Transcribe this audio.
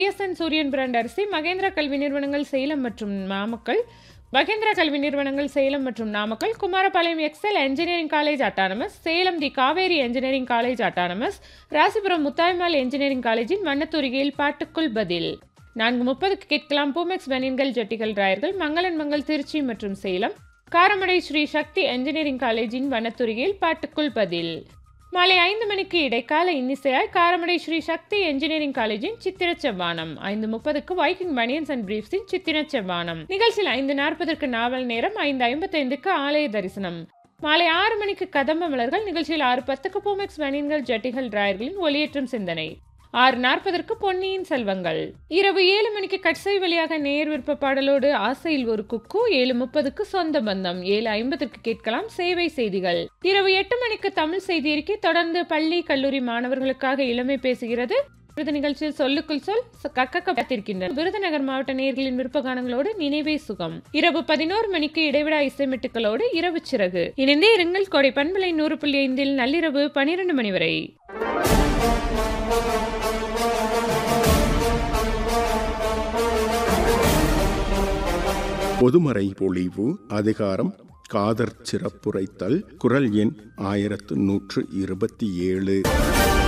BSN சூரியன் brand அரிசி மகேந்திரா கல்வி நிறுவனங்கள் சேலம் மற்றும் நாமக்கல் மகேந்திரா கல்வி நிறுவனங்கள் சேலம் மற்றும் Namakkal Kumarapalayam Excel engineering college autonomous Salem the Kaveri engineering college autonomous Rasipuram Muthayammal engineering காலேஜின் வண்ணத்தூரிகையில் பாட்டுக்குள் பதில் நான்கு முப்பதுக்கு கேட்கலாம் பூமெக்ஸ் பனியன்கள் ஜட்டிகள் ராயர்கள் மங்களன் மங்கள் திருச்சி மற்றும் சேலம் காரமடை ஸ்ரீ சக்தி என்ஜினியரிங் காலேஜின் வனத்துறையில் பாட்டுக்குள் பதில் மாலை ஐந்து மணிக்கு இடைக்கால இன்னிசையாய் காரமடை ஸ்ரீ சக்தி என்ஜினியரிங் காலேஜின் சித்திர செவ்வானம் ஐந்து முப்பதுக்கு வைக்கிங் பனியன்ஸ் அண்ட் பிரீஃப்ஸின் சித்திர செவ்வானம் நிகழ்ச்சியில் ஐந்து நாற்பதற்கு நாவல் நேரம் ஐந்து ஐம்பத்தைந்துக்கு ஆலய தரிசனம் மாலை ஆறு மணிக்கு கதம்ப மலர்கள் நிகழ்ச்சியில் ஆறு பத்துக்கு பூமெக்ஸ் பனியன்கள் ஜட்டிகள் டிராயர்களின் ஒளியேற்றும் சிந்தனை ஆறு நாற்பதற்கு பொன்னியின் செல்வங்கள் இரவு ஏழு மணிக்கு கட்சை வழியாக நேர் விருப்ப பாடலோடு ஆசையில் ஒரு குக்கு ஏழு முப்பதுக்கு சொந்த பந்தம் ஏழு ஐம்பதற்கு கேட்கலாம் சேவை செய்திகள் இரவு எட்டு மணிக்கு தமிழ் செய்தி அறிக்கை தொடர்ந்து பள்ளி கல்லூரி மாணவர்களுக்காக இளமை பேசுகிறது விருது நிகழ்ச்சியில் சொல்லுக்குள் சொல் கக்க காத்திருக்கின்றன விருதுநகர் மாவட்ட நேர்களின் விருப்ப கானங்களோடு நினைவே சுகம் இரவு பதினோரு மணிக்கு இடைவிடா இசைமிட்டுக்களோடு இரவு சிறகு இணைந்தே இருங்கள் கோடை பண்பலை நூறு புள்ளி ஐந்தில் நள்ளிரவு பனிரெண்டு மணி வரை பொதுமறை பொழிவு அதிகாரம் காதற் சிறப்புரைத்தல் குரல் எண் ஆயிரத்து நூற்று இருபத்தி ஏழு